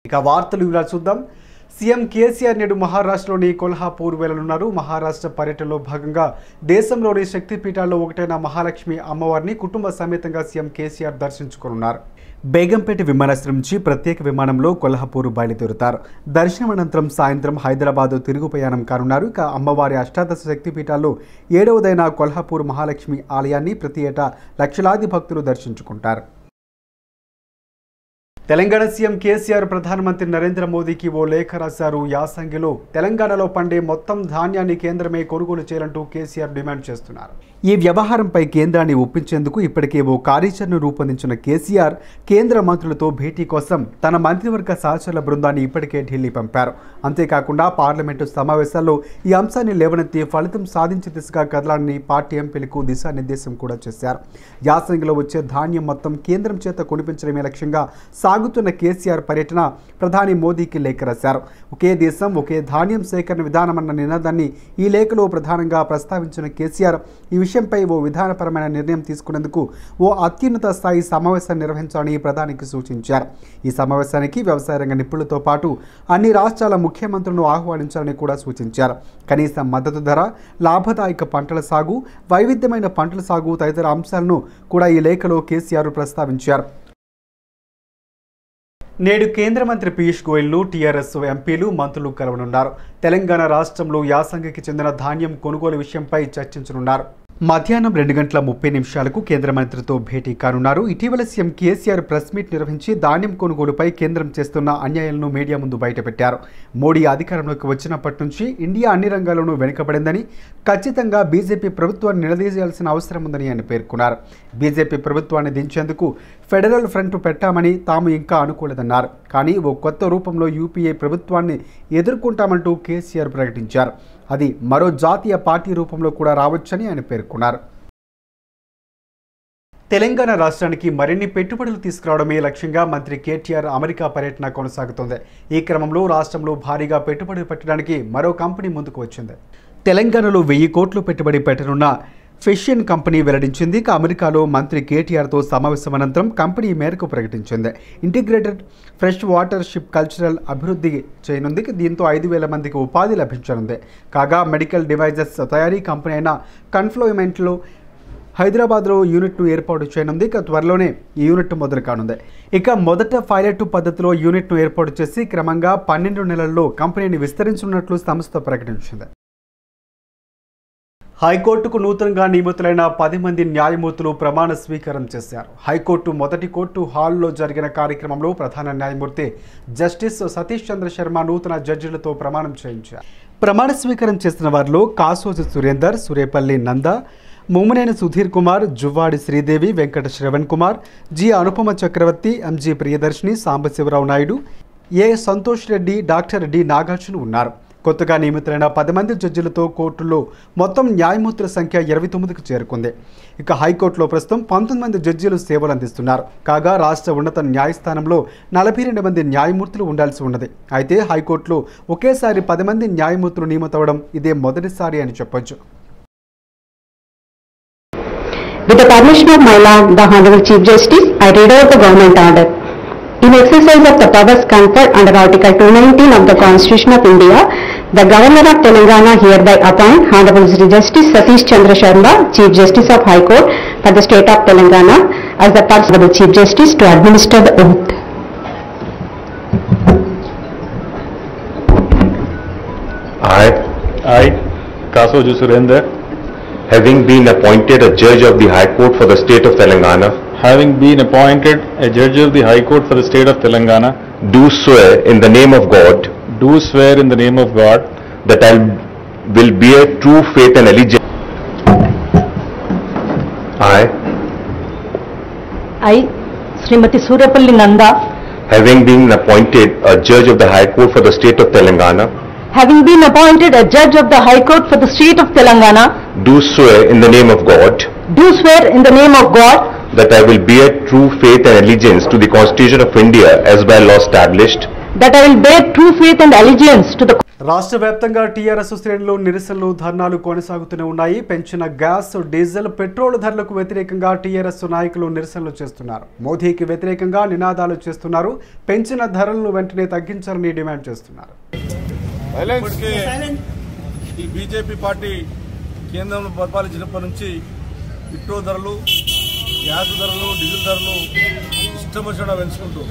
ఇక వార్తలు ఇలా చూద్దాం సీఎం కేసీఆర్ నేడు మహారాష్ట్రలోని కొల్హాపూర్ వెళ్లనున్నారు మహారాష్ట్ర పర్యటనలో భాగంగా దేశంలోని శక్తిపీఠాల్లో ఒకటైన మహాలక్ష్మి అమ్మవారిని కుటుంబ సమేతంగా సీఎం కేసీఆర్ దర్శించుకోనున్నారు బేగంపేట విమానాశ్రయం నుంచి ప్రత్యేక విమానంలో కొల్హాపూర్ బయలుదేరుతారు దర్శనం అనంతరం సాయంత్రం హైదరాబాద్ తిరుగు ప్రయాణం కానున్నారు ఇక అమ్మవారి అష్టాదశ శక్తిపీఠాల్లో ఏడవదైన కొల్హాపూర్ మహాలక్ష్మి ఆలయాన్ని ప్రతి ఏటా లక్షలాది భక్తులు దర్శించుకుంటారు తెలంగాణ సీఎం కేసీఆర్ ప్రధానమంత్రి నరేంద్ర మోదీకి ఓ లేఖ రాశారు యాసంగిలో తెలంగాణలో పండే మొత్తం ధాన్యాన్ని కేంద్రమే కొనుగోలు చేయాలంటూ కేసీఆర్ డిమాండ్ చేస్తున్నారు ఈ వ్యవహారంపై కేంద్రాన్ని ఒప్పించేందుకు ఇప్పటికే ఓ కార్యాచరణ రూపొందించిన కేసీఆర్ కేంద్ర మంత్రులతో భేటీ కోసం తన మంత్రివర్గ సహచరుల బృందాన్ని ఇప్పటికే ఢిల్లీ పంపారు అంతేకాకుండా పార్లమెంటు సమావేశాల్లో ఈ అంశాన్ని లేవనెత్తి ఫలితం సాధించే దిశగా కదలాలని పార్టీ ఎంపీలకు దిశానిర్దేశం కూడా చేశారు యాసంగిలో వచ్చే ధాన్యం మొత్తం కేంద్రం చేత కొనిపించడమే లక్ష్యంగా సాగుతున్న కేసీఆర్ పర్యటన ప్రధాని మోదీకి లేఖ రాశారు ఒకే దేశం ఒకే ధాన్యం సేకరణ విధానమన్న నినాదాన్ని ఈ లేఖలో ప్రధానంగా ప్రస్తావించిన కేసీఆర్ ఈ విషయంపై ఓ విధానపరమైన నిర్ణయం తీసుకునేందుకు ఓ అత్యున్నత స్థాయి సమావేశాన్ని నిర్వహించాలని ప్రధానికి సూచించారు ఈ సమావేశానికి వ్యవసాయ రంగ నిపుణులతో పాటు అన్ని రాష్ట్రాల ముఖ్యమంత్రులను ఆహ్వానించాలని కూడా సూచించారు కనీస మద్దతు ధర లాభదాయక పంటల సాగు వైవిధ్యమైన పంటల సాగు తదితర అంశాలను కూడా ఈ లేఖలో కేసీఆర్ ప్రస్తావించారు నేడు కేంద్ర మంత్రి పీయూష్ గోయల్ను టీఆర్ఎస్ ఎంపీలు మంత్రులు కలవనున్నారు తెలంగాణ రాష్ట్రంలో యాసంగికి చెందిన ధాన్యం కొనుగోలు విషయంపై చర్చించనున్నారు మధ్యాహ్నం రెండు గంటల ముప్పై నిమిషాలకు కేంద్ర మంత్రితో భేటీ కానున్నారు ఇటీవల సీఎం కేసీఆర్ ప్రెస్ మీట్ నిర్వహించి ధాన్యం కొనుగోలుపై కేంద్రం చేస్తున్న అన్యాయాలను మీడియా ముందు బయటపెట్టారు మోడీ అధికారంలోకి వచ్చినప్పటి నుంచి ఇండియా అన్ని రంగాల్లోనూ వెనుకబడిందని ఖచ్చితంగా బీజేపీ ప్రభుత్వాన్ని నిలదీయాల్సిన అవసరం ఉందని ఆయన పేర్కొన్నారు బీజేపీ ప్రభుత్వాన్ని దించేందుకు ఫెడరల్ ఫ్రంట్ పెట్టామని తాము ఇంకా అనుకోలేదన్నారు కానీ ఓ కొత్త రూపంలో యూపీఏ ప్రభుత్వాన్ని ఎదుర్కొంటామంటూ కేసీఆర్ ప్రకటించారు అది మరో జాతీయ పార్టీ రూపంలో కూడా రావచ్చని ఆయన పేర్కొన్నారు తెలంగాణ రాష్ట్రానికి మరిన్ని పెట్టుబడులు తీసుకురావడమే లక్ష్యంగా మంత్రి కేటీఆర్ అమెరికా పర్యటన కొనసాగుతోంది ఈ క్రమంలో రాష్ట్రంలో భారీగా పెట్టుబడులు పెట్టడానికి మరో కంపెనీ ముందుకు వచ్చింది తెలంగాణలో వెయ్యి కోట్లు పెట్టుబడి పెట్టనున్న ఫిషియన్ కంపెనీ వెల్లడించింది ఇక అమెరికాలో మంత్రి కేటీఆర్తో సమావేశం అనంతరం కంపెనీ ఈ మేరకు ప్రకటించింది integrated fresh water ship cultural అభివృద్ధి చేయనుంది దీంతో ఐదు వేల మందికి ఉపాధి లభించనుంది కాగా మెడికల్ డివైజెస్ తయారీ కంపెనీ అయిన కన్ఫ్లోయిమెంట్లో హైదరాబాద్లో యూనిట్ను ఏర్పాటు చేయనుంది ఇక త్వరలోనే ఈ యూనిట్ మొదలు కానుంది ఇక మొదట పైలట్ పద్ధతిలో యూనిట్ను ఏర్పాటు చేసి క్రమంగా పన్నెండు నెలల్లో కంపెనీని విస్తరించనున్నట్లు సంస్థ ప్రకటించింది హైకోర్టుకు నూతనంగా నియమితులైన పది మంది న్యాయమూర్తులు ప్రమాణ స్వీకారం చేశారు హైకోర్టు మొదటి కోర్టు హాల్లో జరిగిన కార్యక్రమంలో ప్రధాన న్యాయమూర్తి జస్టిస్ సతీష్ చంద్ర శర్మ నూతన జడ్జిలతో ప్రమాణం చేయించారు ప్రమాణ స్వీకారం చేసిన వారిలో Kasoju Surender Surepalli Nanda Mummaneni Sudheer Kumar Juvvadi Sridevi Venkata Shravan Kumar G Anupama Chakravarthi MG Priyadarshini Sambasivarao Naidu A Santosh Reddy doctor D Nagarjuna ఉన్నారు కొత్తగా నియమితులైన పది మంది జడ్జిలతో కోర్టులో మొత్తం న్యాయమూర్తుల సంఖ్య ఇరవై తొమ్మిదికి చేరుకుంది ఇక హైకోర్టులో ప్రస్తుతం పంతొమ్మిది మంది జడ్జీలు సేవలు అందిస్తున్నారు కాగా రాష్ట్ర ఉన్నత న్యాయస్థానంలో నలభై రెండు మంది న్యాయమూర్తులు ఉండాల్సి ఉన్నది అయితే హైకోర్టులో ఒకేసారి పది మంది న్యాయమూర్తులు నియమితవడం ఇదే మొదటిసారి అని చెప్పొచ్చు With the permission of my Lord, the Honorable Chief Justice, I read out the government order. In exercise of the powers conferred under Article 219 of the Constitution of India, the Governor of Telangana hereby appoint Honorable Sri Justice Satish Chandra Sharma, Chief Justice of High Court for the State of Telangana, as the person of the Chief Justice to administer the oath. I, I, Kasoju Surender, having been appointed a judge of the High Court for the state of Telangana, having been appointed a judge of the High Court for the state of Telangana, do swear in the name of God do swear in the name of God that I will bear true faith and allegiance. I, I, Srimati Surapalli Nanda, having been appointed a judge of the High Court for the state of Telangana, having been appointed a judge of the High Court for the state of Telangana, do swear in the name of God do swear in the name of God that I will bear true faith and allegiance to the Constitution of India as by law established, that I will bear true faith and allegiance to the రాష్ట్ర వ్యాప్తంగా TRS శ్రేణులు నిరసనలు ధర్నాలు కొనసాగుతూనే ఉన్నాయి పెంచిన gas diesel petrol ధరలకు వ్యతిరేకంగా టీఆర్ఎస్ నాయకులు నిరసనలు చేస్తున్నారు మోదీకి వ్యతిరేకంగా నినాదాలు చేస్తున్నారు పెంచిన ధరలను వెంటనే తగ్గించాలని డిమాండ్ చేస్తున్నారు ఇప్పటికే ఈ బీజేపీ పార్టీ కేంద్రంలో పరిపాలించినప్పటి నుంచి పెట్రోల్ ధరలు గ్యాస్ ధరలు డీజిల్ ధరలు ఇష్టం వచ్చినట్టు పెంచుకుంటూ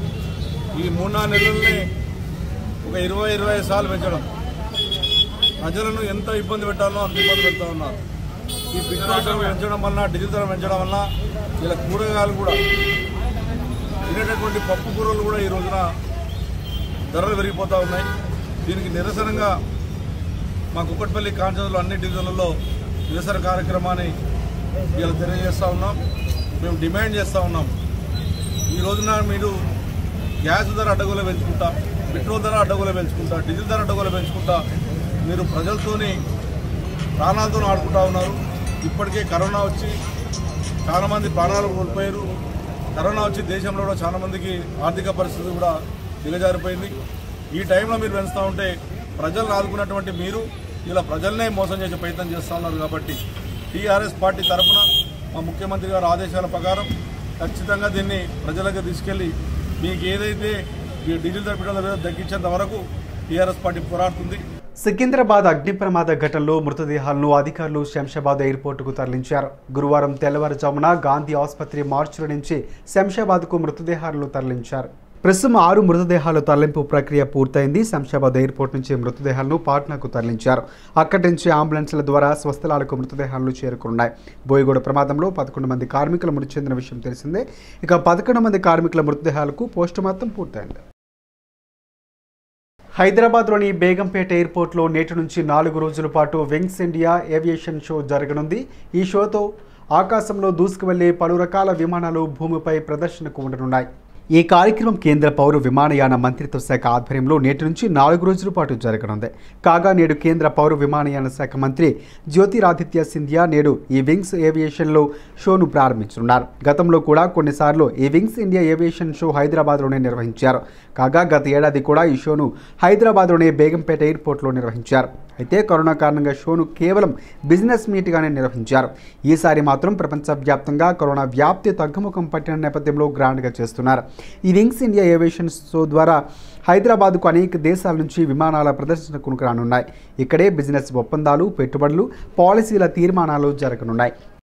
ఈ మూడు నాలుగు నెలలనే ఒక ఇరవై ఇరవై ఐదు సార్లు పెంచడం ప్రజలను ఎంత ఇబ్బంది పెట్టాలో అంత ఇబ్బంది పెడతా ఉన్నారు ఈ పెట్రోల్ ధర పెంచడం వల్ల డీజిల్ ధర పెంచడం వల్ల ఇలా కూరగాయలు కూడా తినేటటువంటి పప్పు కూరలు కూడా ఈ రోజున ధరలు పెరిగిపోతూ ఉన్నాయి దీనికి నిరసనగా మా కుక్కట్పల్లి కాంచంలో అన్ని డివిజన్లలో నిరసన కార్యక్రమాన్ని ఇలా తెలియజేస్తూ ఉన్నాం మేము డిమాండ్ చేస్తూ ఉన్నాం ఈ రోజున మీరు గ్యాస్ ధర అడ్డగోలు పెంచుకుంటా పెట్రోల్ ధర అడ్డగోలు పెంచుకుంటా డీజిల్ ధర అడ్డగోలు పెంచుకుంటా మీరు ప్రజలతోని ప్రాణాలతో ఆడుకుంటా ఉన్నారు ఇప్పటికే కరోనా వచ్చి చాలామంది ప్రాణాలు కోల్పోయారు కరోనా వచ్చి దేశంలో కూడా చాలా మందికి ఆర్థిక పరిస్థితి కూడా దిగజారిపోయింది ఈ టైంలో మీరు పెంచుతూ ఉంటే ప్రజలను ఆదుకున్నటువంటి మీరు ఇలా ప్రజలనే మోసం చేసే ప్రయత్నం చేస్తూ ఉన్నారు కాబట్టి టీఆర్ఎస్ పార్టీ తరఫున మా ముఖ్యమంత్రి గారి ఆదేశాల ప్రకారం ఖచ్చితంగా దీన్ని ప్రజలకు తీసుకెళ్లి మీకు ఏదైతే ఈ డీజిల్ ధర పెట్రోల్ ధర తగ్గించేంత వరకు టీఆర్ఎస్ పార్టీ పోరాడుతుంది సికింద్రాబాద్ అగ్ని ప్రమాద ఘటనలో మృతదేహాలను అధికారులు శంషాబాద్ ఎయిర్పోర్టుకు తరలించారు గురువారం తెల్లవారుజామున గాంధీ ఆసుపత్రి మార్చుల నుంచి శంషాబాద్కు మృతదేహాలను తరలించారు ప్రస్తుతం ఆరు మృతదేహాల తరలింపు ప్రక్రియ పూర్తయింది శంషాబాద్ ఎయిర్పోర్ట్ నుంచి మృతదేహాలను పాట్నాకు తరలించారు అక్కడి నుంచి అంబులెన్స్ల ద్వారా స్వస్థలాలకు మృతదేహాలు చేరుకున్నాయి బోయగూడ ప్రమాదంలో పదకొండు మంది కార్మికులు మృతి చెందిన విషయం తెలిసిందే ఇక పదకొండు మంది కార్మికుల మృతదేహాలకు పోస్టుమార్టం పూర్తయింది హైదరాబాద్లోని బేగంపేట ఎయిర్పోర్ట్లో నేటి నుంచి నాలుగు రోజుల పాటు వింగ్స్ ఇండియా ఏవియేషన్ షో జరగనుంది ఈ షోతో ఆకాశంలో దూసుకువెళ్లే పలు రకాల విమానాలు భూమిపై ప్రదర్శనకు ఉండనున్నాయి ఈ కార్యక్రమం కేంద్ర పౌర విమానయాన మంత్రిత్వ శాఖ ఆధ్వర్యంలో నేటి నుంచి నాలుగు రోజుల పాటు జరగనుంది కాగా నేడు కేంద్ర పౌర విమానయాన శాఖ మంత్రి జ్యోతిరాదిత్య సింధియా నేడు ఈ వింగ్స్ ఏవియేషన్లో షోను ప్రారంభించనున్నారు గతంలో కూడా కొన్నిసార్లు ఈ వింగ్స్ ఇండియా ఏవియేషన్ షో హైదరాబాద్లోనే నిర్వహించారు కాగా గత ఏడాది కూడా ఈ షోను హైదరాబాద్లోనే బేగంపేట ఎయిర్పోర్ట్లో నిర్వహించారు అయితే కరోనా కారణంగా షోను కేవలం బిజినెస్ మీట్గానే నిర్వహించారు ఈసారి మాత్రం ప్రపంచవ్యాప్తంగా కరోనా వ్యాప్తి తగ్గుముఖం పట్టిన నేపథ్యంలో గ్రాండ్గా చేస్తున్నారు ఈ వింగ్స్ ఇండియా ఏవియేషన్ షో ద్వారా హైదరాబాద్కు అనేక దేశాల నుంచి విమానాల ప్రదర్శనకు రానున్నాయి ఇక్కడే బిజినెస్ ఒప్పందాలు పెట్టుబడులు పాలసీల తీర్మానాలు జరగనున్నాయి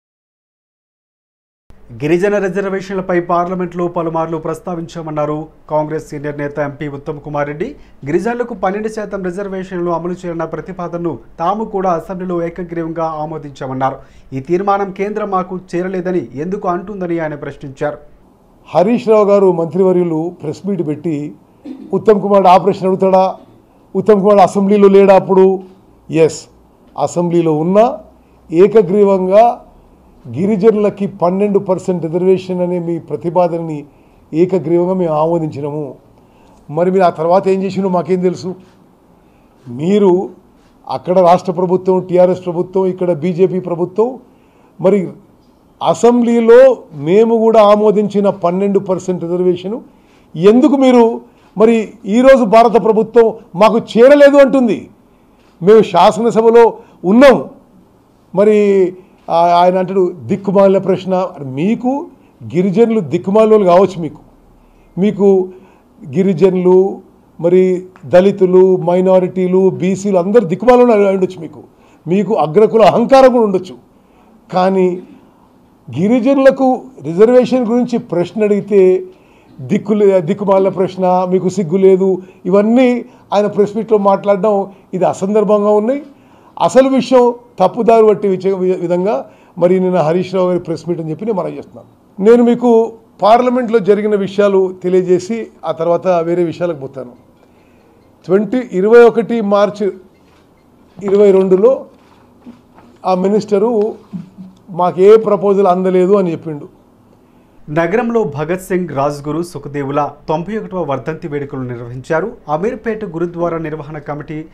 గిరిజన రిజర్వేషన్లపై పార్లమెంట్లో పలుమార్లు ప్రస్తావించామన్నారు కాంగ్రెస్ సీనియర్ నేత ఎంపీ ఉత్తమ్ కుమార్ రెడ్డి గిరిజనులకు పన్నెండు శాతం రిజర్వేషన్లు అమలు చేయాలన్న ప్రతిపాదనను తాము కూడా అసెంబ్లీలో ఏకగ్రీవంగా ఆమోదించామన్నారు ఈ తీర్మానం కేంద్రం మాకు చేరలేదని ఎందుకు అంటుందని ఆయన ప్రశ్నించారు హరీష్ రావు గారు మంత్రివర్యులు ప్రెస్ మీట్ పెట్టి ఉత్తమ్ కుమార్ ఆపరేషన్ అడుగుతాడా ఉత్తమ్ కుమార్ అసెంబ్లీలో లేడా అప్పుడు ఎస్ అసెంబ్లీలో ఉన్న ఏకగ్రీవంగా గిరిజనులకి పన్నెండు పర్సెంట్ రిజర్వేషన్ అనే మీ ప్రతిపాదనని ఏకగ్రీవంగా మేము ఆమోదించినాము మరి మీరు ఆ తర్వాత ఏం చేసినో మాకేం తెలుసు మీరు అక్కడ రాష్ట్ర ప్రభుత్వం టీఆర్ఎస్ ప్రభుత్వం ఇక్కడ బీజేపీ ప్రభుత్వం మరి అసెంబ్లీలో మేము కూడా ఆమోదించిన పన్నెండు పర్సెంట్ రిజర్వేషను ఎందుకు మీరు మరి ఈరోజు భారత ప్రభుత్వం మాకు చేరలేదు అంటుంది మేము శాసనసభలో ఉన్నాం మరి ఆ- ఆయన అంటాడు దిక్కుమాలిన ప్రశ్న మీకు గిరిజనులు దిక్కుమాలిన కావచ్చు మీకు మీకు గిరిజనులు మరి దళితులు మైనారిటీలు బీసీలు అందరు దిక్కుమాలను ఉండొచ్చు మీకు మీకు అగ్రకుల అహంకారం కూడా ఉండొచ్చు కానీ గిరిజనులకు రిజర్వేషన్ గురించి ప్రశ్న అడిగితే దిక్కు దిక్కుమాలిన ప్రశ్న మీకు సిగ్గు లేదు ఇవన్నీ ఆయన ప్రెస్ మీట్లో మాట్లాడడం ఇది అసందర్భంగా ఉన్నాయి అసలు విషయం తప్పుదారి పట్టి విచ- విధంగా మరి నిన్న హరీష్ రావు గారి ప్రెస్ మీట్ అని చెప్పి నేను మనం చేస్తున్నాను నేను మీకు పార్లమెంట్లో జరిగిన విషయాలు తెలియజేసి ఆ తర్వాత వేరే విషయాలకు పోతాను ట్వంటీ ఇరవై ఒకటి మార్చి ఇరవై రెండులో ఆ మినిస్టరు మాకు ఏ ప్రపోజల్ అందలేదు అని చెప్పిండు నగరంలో భగత్ సింగ్ రాజ్గురు సుఖదేవుల తొంభై ఒకటవ వర్ధంతి వేడుకలు నిర్వహించారు అమీర్పేట గురుద్వారా నిర్వహణ కమిటీ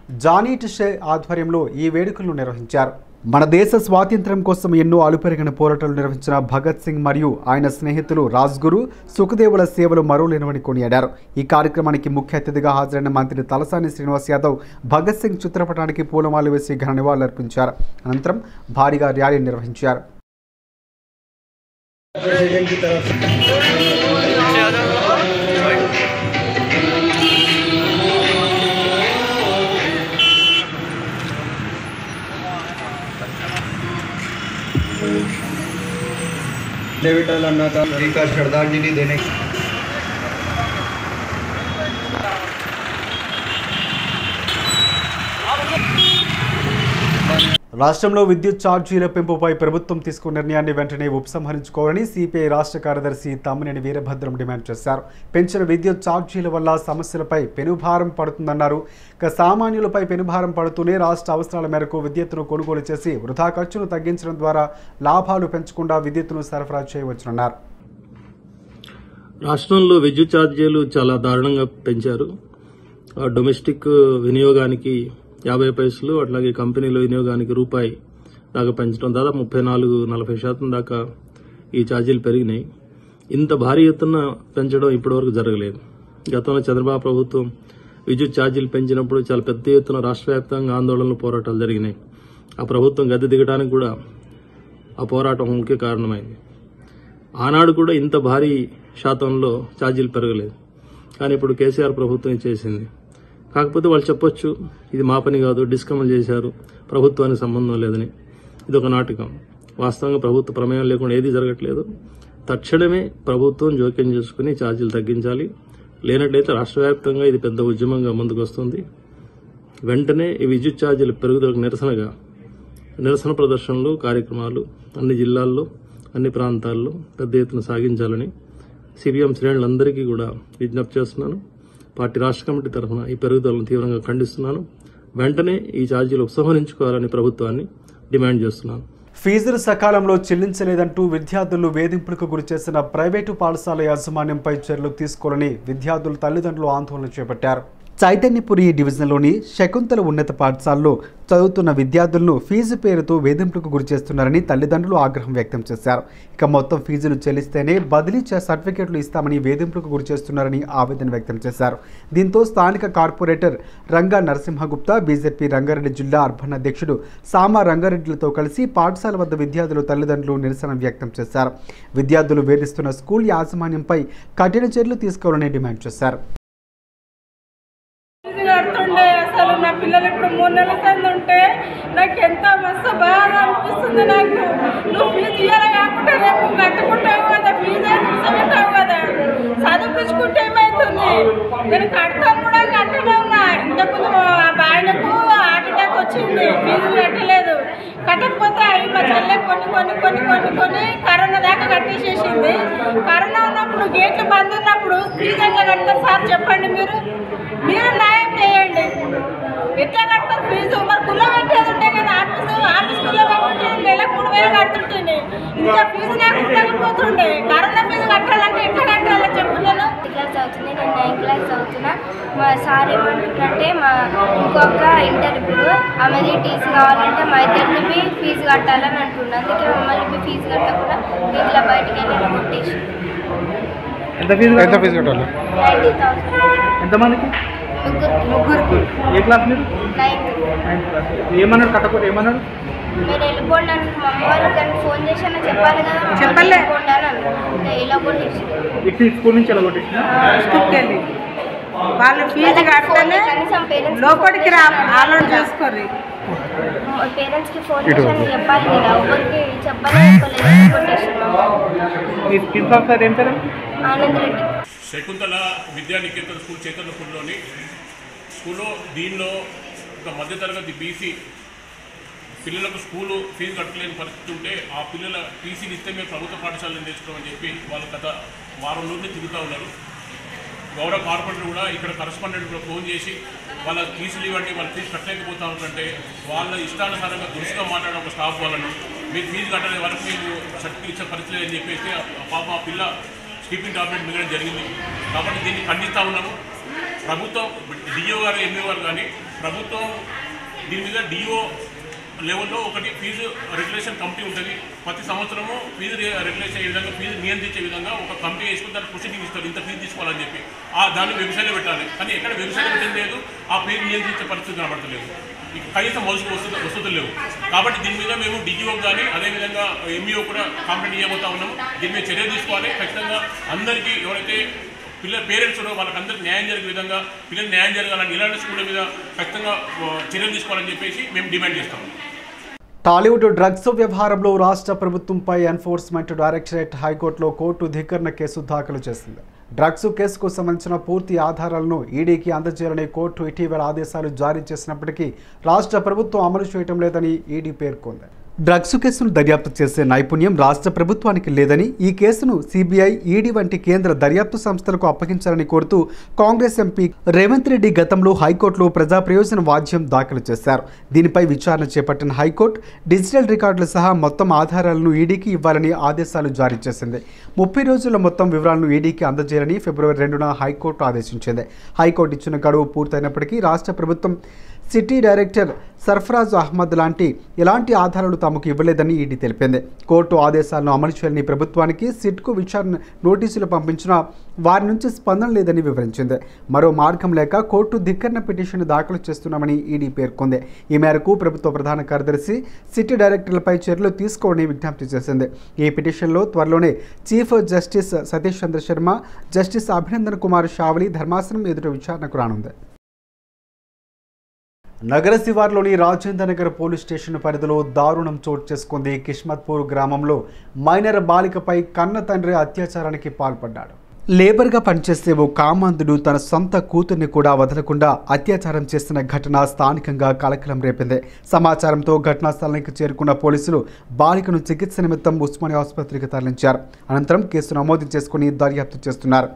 జానీట్ షే ఆధ్వర్యంలో ఈ వేడుకలను నిర్వహించారు మన దేశ స్వాతంత్ర్యం కోసం ఎన్నో అలుపెరిగిన పోరాటాలు నిర్వహించిన భగత్ సింగ్ మరియు ఆయన స్నేహితులు రాజ్గురు సుఖదేవుల సేవలు మరోలేనవని కొనియాడారు ఈ కార్యక్రమానికి ముఖ్య అతిథిగా హాజరైన మంత్రి తలసాని శ్రీనివాస్ యాదవ్ భగత్ సింగ్ చిత్రపటానికి పూలమాల వేసి ఘన నివాళులర్పించారు అనంతరం భారీగా ర్యాలీ నిర్వహించారు डेविटल अन्ना का का श्रद्धांजलि देने రాష్ట్రంలో విద్యుత్ ఛార్జీల పెంపుపై ప్రభుత్వం తీసుకున్న నిర్ణయాన్ని వెంటనే ఉపసంహరించుకోవాలని సిపిఐ రాష్ట్ర కార్యదర్శి తమ్మినేని వీరభద్రం డిమాండ్ చేశారు పెంచిన విద్యుత్ ఛార్జీల వల్ల సమస్యలపై పెనుభారం పడుతుందన్నారు ఇక సామాన్యులపై పెనుభారం పడుతూనే రాష్ట్ర అవసరాల మేరకు విద్యుత్తును కొనుగోలు చేసి వృధా ఖర్చును తగ్గించడం ద్వారా లాభాలు పెంచకుండా విద్యుత్తును సరఫరా చేయవచ్చునన్నారు రాష్ట్రంలో విద్యుత్ ఛార్జీలు చాలా దారుణంగా పెంచారు ఆ డొమెస్టిక్ వినియోగానికి యాభై పైసలు అట్లాగే కంపెనీల వినియోగానికి రూపాయి దాకా పెంచడం దాదాపు ముప్పై నాలుగు నలభై శాతం దాకా ఈ ఛార్జీలు పెరిగినాయి ఇంత భారీ ఎత్తున పెంచడం ఇప్పటివరకు జరగలేదు గతంలో చంద్రబాబు ప్రభుత్వం విద్యుత్ ఛార్జీలు పెంచినప్పుడు చాలా పెద్ద ఎత్తున రాష్ట్ర వ్యాప్తంగా ఆందోళనలు పోరాటాలు జరిగినాయి ఆ ప్రభుత్వం గద్దె దిగడానికి కూడా ఆ పోరాటం ముఖ్య కారణమైంది ఆనాడు కూడా ఇంత భారీ శాతంలో ఛార్జీలు పెరగలేదు కానీ ఇప్పుడు కేసీఆర్ ప్రభుత్వం ఇది చేసింది కాకపోతే వాళ్ళు చెప్పొచ్చు ఇది మా పని కాదు డిస్కమల్ చేశారు ప్రభుత్వానికి సంబంధం లేదని ఇది ఒక నాటకం వాస్తవంగా ప్రభుత్వ ప్రమేయం లేకుండా ఏది జరగట్లేదు తక్షణమే ప్రభుత్వం జోక్యం చేసుకుని ఛార్జీలు తగ్గించాలి లేనట్లయితే రాష్ట్ర వ్యాప్తంగా ఇది పెద్ద ఉద్యమంగా ముందుకు వస్తుంది వెంటనే ఈ విద్యుత్ ఛార్జీల పెరుగుదలకు నిరసనగా నిరసన ప్రదర్శనలు కార్యక్రమాలు అన్ని జిల్లాల్లో అన్ని ప్రాంతాల్లో పెద్ద ఎత్తున సాగించాలని సిపిఎం శ్రేణులందరికీ కూడా విజ్ఞప్తి చేస్తున్నాను పార్టీ రాష్ట్ర కమిటీ తరఫున ఈ పెరుగుదలను తీవ్రంగా ఖండిస్తున్నాను వెంటనే ఈ ఛార్జీలు ఉపసంహరించుకోవాలని ప్రభుత్వాన్ని డిమాండ్ చేస్తున్నాను ఫీజులు సకాలంలో చెల్లించలేదంటూ విద్యార్థులు వేధింపులకు గురిచేసిన ప్రైవేటు పాఠశాల యాజమాన్యంపై చర్యలు తీసుకోవాలని విద్యార్థుల తల్లిదండ్రులు ఆందోళన చేపట్టారు చైతన్యపురి డివిజన్లోని శకుంతల ఉన్నత పాఠశాలలో చదువుతున్న విద్యార్థులను ఫీజు పేరుతో వేధింపులకు గురి చేస్తున్నారని తల్లిదండ్రులు ఆగ్రహం వ్యక్తం చేశారు ఇక మొత్తం ఫీజులు చెల్లిస్తేనే బదిలీ చే- సర్టిఫికెట్లు ఇస్తామని వేధింపులకు గురి చేస్తున్నారని ఆవేదన వ్యక్తం చేశారు దీంతో స్థానిక కార్పొరేటర్ రంగా నరసింహగుప్తా బీజేపీ రంగారెడ్డి జిల్లా అర్బన్ అధ్యక్షుడు సామా రంగారెడ్డిలతో కలిసి పాఠశాల వద్ద విద్యార్థులు తల్లిదండ్రులు నిరసన వ్యక్తం చేశారు విద్యార్థులు వేధిస్తున్న స్కూల్ యాజమాన్యంపై కఠిన చర్యలు తీసుకోవాలని డిమాండ్ చేశారు ఫీజు కడుతుండే అసలు నా పిల్లలు ఇప్పుడు మూడు నెలల సంది ఉంటే నాకు ఎంత మస్తు బాధ అనిపిస్తుంది నాకు నువ్వు ఫీజు ఇయ్యాలి కాకుండా రేపు కట్టుకుంటావు కదా ఫీజు అయితే ఇస్తావు కదా చదివించుకుంటే ఏమవుతుంది నేను కడతాను కూడా కట్టనే ఉన్నా ఇంతకుముందు మా ఆయనకు హార్ట్ అటాక్ వచ్చింది ఫీజు కట్టలేదు కట్టకపోతే అవి మా చెల్లె కొన్ని కొన్ని కొన్ని కొన్ని కొన్ని కరోనా దాకా కట్టేసేసింది కరోనా ఉన్నప్పుడు గేట్లు బంద్ ఉన్నప్పుడు ఫీజు ఎట్లా కడతారు సార్ చెప్పండి మీరు మీరు న్యాయం చేయండి ఎట్లా కడతారు ఫీజు మరి కుల్ల పెట్టేది ఉంటే కదా ఆఫీసు ఆఫీస్ కుల్ల పెట్టుకుంటే నెలకు మూడు వేలు కడుతుంటుంది ఇంకా ఫీజు నాకు ఉండకపోతుండే కరోనా ఫీజు కట్టాలంటే ఎట్లా కట్టాలో చెప్పు నేను క్లాస్ చదువుతుంది నేను నైన్త్ క్లాస్ చదువుతున్నా మా సార్ ఏమంటుందంటే మా ఇంకొక ఇంటర్ ఇప్పుడు ఆమెది టీసీ కావాలంటే మా ఇద్దరిని ఫీజు కట్టాలని అంటుండే అందుకే మమ్మల్ని మీ ఫీజు కట్టకుండా ఇట్లా బయటికి వెళ్ళి కొట్టేసి ఎంత ఫీజు ఎంత ఫీజు కట్టాలి నైంటీ థౌసండ్ ఎంతమందికి ముగ్గురికి ముగ్గురికి ఏ క్లాస్ మీరు నైన్త్ ఏమన్నాడు కట్టకపోతే ఏమన్నాడు మీరు వెళ్ళిపోండి అని మా అమ్మ వాళ్ళు కానీ ఫోన్ చేసినా చెప్పాలి కదా మమ్మల్ని చెప్పలే. వెళ్ళిపోండి అని అన్నారు ఇలా కొట్టేసి ఇటు స్కూల్ నుంచి ఎలా కొట్టేసిన స్కూల్కి వాళ్ళు ఫీజు కడితేనే కనీసం పేరెంట్స్ లోపలికి రా ఆలోచన చేసుకోర్రి పేరెంట్స్ కి ఫోన్ చేసి అని చెప్పాలి కదా ఎవరికి చెప్పాలి చెప్పలేదు కొట్టేసి మీ ప్రిన్సిపల్ సార్ ఏం పేరు ఆనంద్ రెడ్డి శకుంతల విద్యా నికేతన్ స్కూల్ చైతన్యపూర్లోని స్కూల్లో దీనిలో ఒక మధ్యతరగతి బీసీ పిల్లలకు స్కూలు ఫీజు కట్టలేని పరిస్థితి ఉంటే ఆ పిల్లల టీసీని ఇస్తే మేము ప్రభుత్వ పాఠశాలను నేర్చుకోమని చెప్పి వాళ్ళు గత వారం నుండి తిరుగుతూ ఉన్నారు గౌరవ కార్పొరేటర్ కూడా ఇక్కడ కరస్పాండెంట్ కూడా ఫోన్ చేసి వాళ్ళ ఫీజులు ఇవ్వండి వాళ్ళ ఫీజు కట్టలేకపోతా ఉంటుంటే వాళ్ళ ఇష్టానుసారంగా దురుసుగా మాట్లాడిన ఒక స్టాఫ్ వాళ్ళను మీరు ఫీజు కట్టలే వరకు మేము సర్టిఫికేట్ ఇచ్చే పరిస్థితి అని చెప్పేసి ఆ పాప ఆ పిల్ల స్లీపింగ్ టాబ్లెట్ మిగలడం జరిగింది కాబట్టి దీన్ని ఖండిస్తూ ఉన్నాము ప్రభుత్వం డిఓ గారు ఎంఈఓ గారు కానీ ప్రభుత్వం దీని మీద డిఓ లెవెల్లో ఒకటి ఫీజు రెగ్యులేషన్ కమిటీ ఉంటుంది ప్రతి సంవత్సరము ఫీజు రె- రెగ్యులేషన్ ఏ విధంగా ఫీజు నియంత్రించే విధంగా ఒక కమిటీ వేసుకుని దాన్ని ప్రొసీడింగ్ ఇస్తారు ఇంత ఫీజు తీసుకోవాలని చెప్పి ఆ దాన్ని వెబ్సైట్లో పెట్టాలి కానీ ఎక్కడ వెబ్సైట్లో పెట్టింది లేదు ఆ ఫీజు నియంత్రించే పరిస్థితి కనబడతలేదు ఇక కనీసం మౌలిక వసతులు వసతులు లేవు కాబట్టి దీని మీద మేము డిజిఓ కానీ అదేవిధంగా ఎంఈఓ కూడా కాంప్లైంట్ చేయబోతా ఉన్నాము దీని మీద చర్య తీసుకోవాలి ఖచ్చితంగా అందరికీ ఎవరైతే పిల్లల పేరెంట్స్ ఉన్నారో వాళ్ళకందరికీ న్యాయం జరిగే విధంగా పిల్లలు న్యాయం జరగాలని ఇలాంటి స్కూళ్ళ మీద ఖచ్చితంగా ఆ, చర్యలు తీసుకోవాలని చెప్పేసి మేము డిమాండ్ చేస్తాము టాలీవుడ్ డ్రగ్స్ వ్యవహారంలో రాష్ట్ర ప్రభుత్వంపై ఎన్ఫోర్స్మెంట్ డైరెక్టరేట్ హైకోర్టులో కోర్టు ధిక్కరణ కేసు దాఖలు చేసింది డ్రగ్స్ కేసుకు సంబంధించిన పూర్తి ఆధారాలను ఈడీకి అందజేయాలని కోర్టు ఇటీవల ఆదేశాలు జారీ చేసినప్పటికీ రాష్ట్ర ప్రభుత్వం అమలు చేయటం లేదని ఈడీ పేర్కొంది డ్రగ్స్ కేసును దర్యాప్తు చేసే నైపుణ్యం రాష్ట్ర ప్రభుత్వానికి లేదని ఈ కేసును సిబిఐ ఈడీ వంటి కేంద్ర దర్యాప్తు సంస్థలకు అప్పగించాలని కోరుతూ కాంగ్రెస్ ఎంపీ రేవంత్ రెడ్డి గతంలో హైకోర్టులో ప్రజా ప్రయోజన వాద్యం దాఖలు చేశారు దీనిపై విచారణ చేపట్టిన హైకోర్టు డిజిటల్ రికార్డులు సహా మొత్తం ఆధారాలను ఈడీకి ఇవ్వాలని ఆదేశాలు జారీ చేసింది ముప్పై రోజుల మొత్తం వివరాలను ఈడీకి అందజేయాలని ఫిబ్రవరి రెండున హైకోర్టు ఆదేశించింది హైకోర్టు ఇచ్చిన గడువు పూర్తయినప్పటికీ రాష్ట్ర ప్రభుత్వం సిటీ డైరెక్టర్ సర్ఫరాజ్ అహ్మద్ లాంటి ఎలాంటి ఆధారాలు తమకు ఇవ్వలేదని ఈడీ తెలిపింది కోర్టు ఆదేశాలను అమలు చేయాలని ప్రభుత్వానికి సిట్కు విచారణ నోటీసులు పంపించినా వారి నుంచి స్పందన లేదని వివరించింది మరో మార్గం లేక కోర్టు ధిక్కరణ పిటిషన్ దాఖలు చేస్తున్నామని ఈడీ పేర్కొంది ఈ మేరకు ప్రభుత్వ ప్రధాన కార్యదర్శి సిటీ డైరెక్టర్లపై చర్యలు తీసుకోవాలని విజ్ఞప్తి చేసింది ఈ పిటిషన్లో త్వరలోనే chief justice Satish Chandra Sharma justice Abhinandan Kumar Shavali ధర్మాసనం ఎదుట విచారణకు రానుంది నగర శివార్లోని రాజేంద్ర నగర్ పోలీస్ స్టేషన్ పరిధిలో దారుణం చోటు చేసుకుంది కిష్మత్పూర్ గ్రామంలో మైనర్ బాలికపై కన్న తండ్రి అత్యాచారానికి పాల్పడ్డాడు లేబర్గా పనిచేసే ఓ కామాంధుడు తన సొంత కూతుర్ని కూడా వదలకుండా అత్యాచారం చేసిన ఘటన స్థానికంగా కలకలం రేపింది సమాచారంతో ఘటనా స్థలానికి చేరుకున్న పోలీసులు బాలికను చికిత్స నిమిత్తం ఉస్మానియా ఆసుపత్రికి తరలించారు అనంతరం కేసు నమోదు చేసుకుని దర్యాప్తు చేస్తున్నారు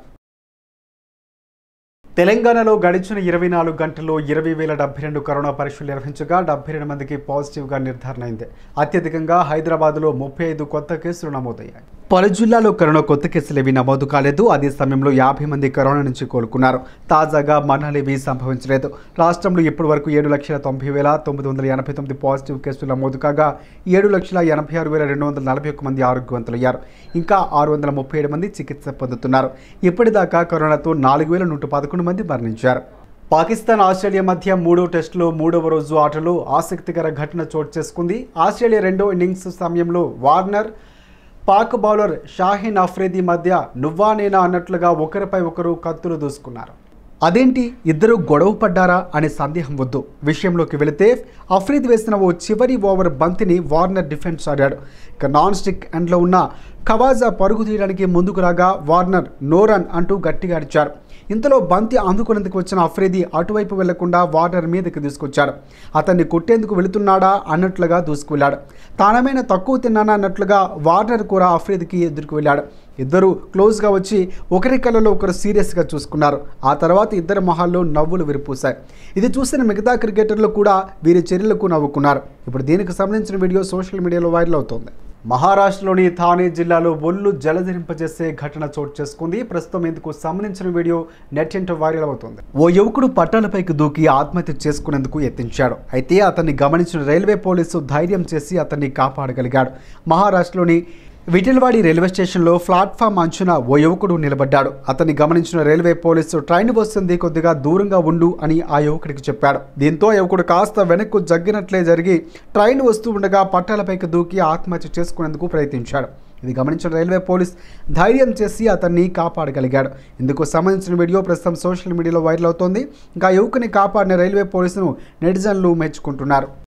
తెలంగాణలో గడిచిన ఇరవై నాలుగు గంటల్లో ఇరవై వేల డెబ్బై రెండు కరోనా పరీక్షలు నిర్వహించగా డెబ్బై రెండు మందికి పాజిటివ్గా నిర్ధారణ అయింది అత్యధికంగా హైదరాబాద్లో ముప్పై ఐదు కొత్త కేసులు నమోదయ్యాయి పలు జిల్లాలో కరోనా కొత్త కేసులు ఏవి నమోదు కాలేదు అదే సమయంలో యాభై మంది కరోనా నుంచి కోలుకున్నారు తాజాగా మరణాలేవీ సంభవించలేదు రాష్ట్రంలో ఇప్పటి వరకు ఏడు లక్షల తొంభై వేల తొమ్మిది వందల ఎనభై తొమ్మిది పాజిటివ్ కేసులు నమోదు కాగా ఏడు లక్షల ఎనభై ఆరు వేల రెండు వందల నలభై ఒక్క మంది ఆరోగ్యవంతులయ్యారు ఇంకా ఆరు వందల ముప్పై ఏడు మంది చికిత్స పొందుతున్నారు ఇప్పటిదాకా కరోనాతో నాలుగు వేల నూట పదకొండు మంది మరణించారు పాకిస్తాన్ ఆస్ట్రేలియా మధ్య మూడో టెస్టులో మూడవ రోజు ఆటలో ఆసక్తికర ఘటన చోటు చేసుకుంది ఆస్ట్రేలియా రెండో ఇన్నింగ్స్ సమయంలో వార్నర్ పాక్ బౌలర్ షాహీన్ అఫ్రీది మధ్య నువ్వా నేనా అన్నట్లుగా ఒకరిపై ఒకరు కత్తులు దూసుకున్నారు అదేంటి ఇద్దరు గొడవ పడ్డారా అనే సందేహం వద్దు విషయంలోకి వెళితే అఫ్రీద్ వేసిన ఓ చివరి ఓవర్ బంతిని వార్నర్ డిఫెన్స్ ఆడాడు ఇక నాన్ స్టిక్ ఎండ్లో ఉన్న ఖవాజా పరుగు తీయడానికి ముందుకు రాగా వార్నర్ నో రన్ అంటూ గట్టిగా అరిచారు ఇంతలో బంతి అందుకునేందుకు వచ్చిన అఫ్రీది అటువైపు వెళ్లకుండా వార్నర్ మీదకి తీసుకొచ్చాడు అతన్ని కొట్టేందుకు వెళుతున్నాడా అన్నట్లుగా దూసుకువెళ్ళాడు తానమైన తక్కువ తిన్నానా అన్నట్లుగా వార్నర్ కూడా అఫ్రీద్కి ఎదురుకు వెళ్ళాడు ఇద్దరు క్లోజ్గా వచ్చి ఒకరి కళ్ళలో ఒకరు సీరియస్గా చూసుకున్నారు ఆ తర్వాత ఇద్దరి మొహాల్లో నవ్వులు విరిపూశాయి ఇది చూసిన మిగతా క్రికెటర్లు కూడా వీరి చర్యలకు నవ్వుకున్నారు ఇప్పుడు దీనికి సంబంధించిన వీడియో సోషల్ మీడియాలో వైరల్ అవుతోంది మహారాష్ట్రలోని థానే జిల్లాలో ఒళ్ళు జలధరింపజేసే ఘటన చోటు చేసుకుంది ప్రస్తుతం ఇందుకు సంబంధించిన వీడియో నెట్టింట వైరల్ అవుతుంది ఓ యువకుడు పట్టాలపైకి దూకి ఆత్మహత్య చేసుకునేందుకు యత్నించాడు అయితే అతన్ని గమనించిన రైల్వే పోలీసు ధైర్యం చేసి అతన్ని కాపాడగలిగాడు మహారాష్ట్రలోని విటిల్వాడి రైల్వే స్టేషన్లో ప్లాట్ఫామ్ అంచున ఓ యువకుడు నిలబడ్డాడు అతన్ని గమనించిన రైల్వే పోలీసు ట్రైన్ వస్తుంది కొద్దిగా దూరంగా ఉండు అని ఆ యువకుడికి చెప్పాడు దీంతో ఆ యువకుడు కాస్త వెనక్కు జగ్గినట్లే జరిగి ట్రైన్ వస్తూ ఉండగా పట్టాలపైకి దూకి ఆత్మహత్య చేసుకునేందుకు ప్రయత్నించాడు ఇది గమనించిన రైల్వే పోలీస్ ధైర్యం చేసి అతన్ని కాపాడగలిగాడు ఇందుకు సంబంధించిన వీడియో ప్రస్తుతం సోషల్ మీడియాలో వైరల్ అవుతోంది ఇంకా ఆ యువకుని కాపాడిన రైల్వే పోలీసును నెటిజన్లు మెచ్చుకుంటున్నారు